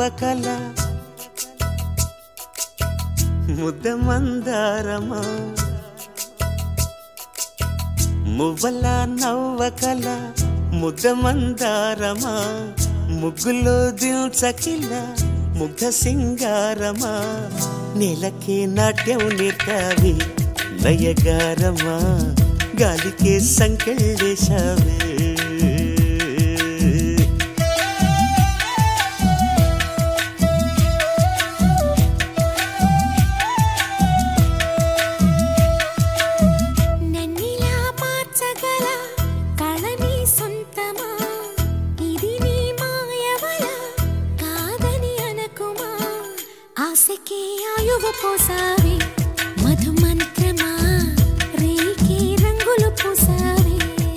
నవ్వకల ముద్ద మందారమా మువ్వల నవ్వకల ముద్ద మందారమా ముగ్గులో దిల్చకిల ముగ్ధ సింగారమా నెలకే నాట్యం నేర్తావి నయగారమా గాలికే సంకెళ్ళేశావే నన్నిలా మార్చగల కళని సొంతమా ఇది నీ మాయవల కాదని అనకుమా ఆశకే ఆయువు పోసావి మధు మంత్రమా రేకి రంగులు పూసావి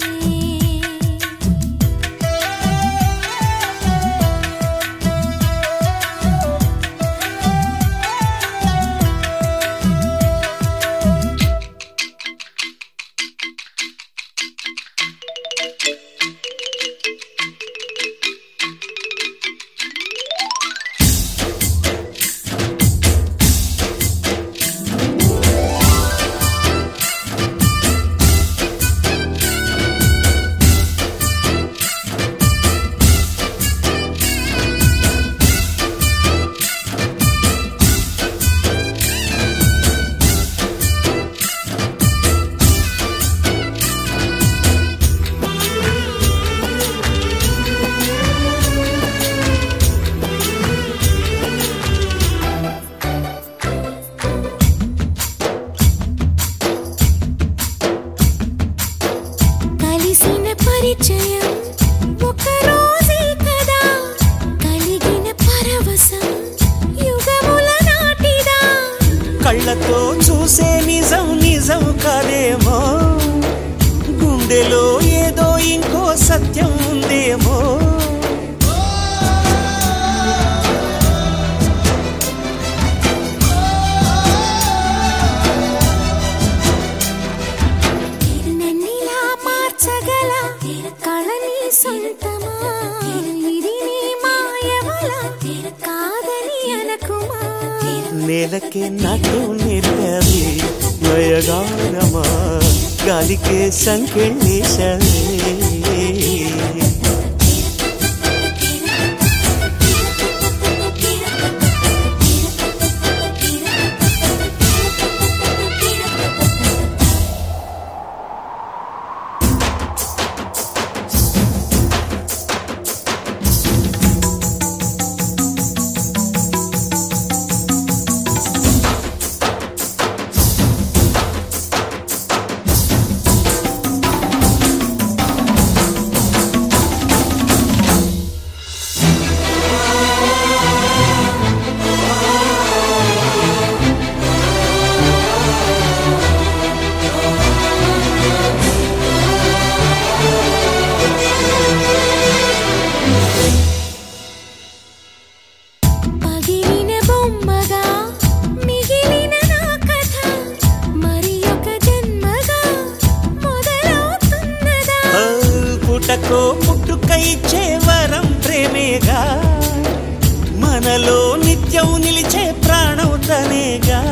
కలిసిన పరిచయం ఒక రోజే కదా కలిగిన పరవశం యుగముల నాటిదా కళ్ళతో చూసే నిజం నిజం కాదేమో గుండెలో ఏదో ఇంకో సత్యం ఉందేమో నన్నిలా మార్చగల కళని సొంతమా ఇది నీ మాయవల కాదని అనకుమా నేలకే నాటు నేర్పవి నయగారమా గాలికే సంకెళ్ళేశావే పగిలిన బొమ్మగా మిగిలిన నా కథ మరి ఒక జన్మగా మొదలవుతున్నదా ఆ, పుటకో పుట్టుక ఇచ్చే వరం ప్రేమేగా మనలో నిత్యం నిలిచే ప్రాణం తనేగా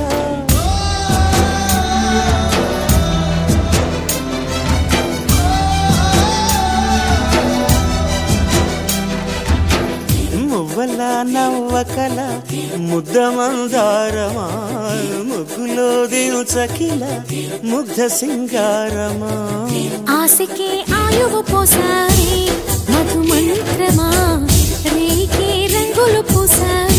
మువ్వల నవ్వకల ముద్ద మందారమా ముగ్గులో దిల్చకిల ముగ్ధ సింగారమా ఆశకే ఆయువు పోసావి మధు మంత్రమా రేకే రంగులు పూసావి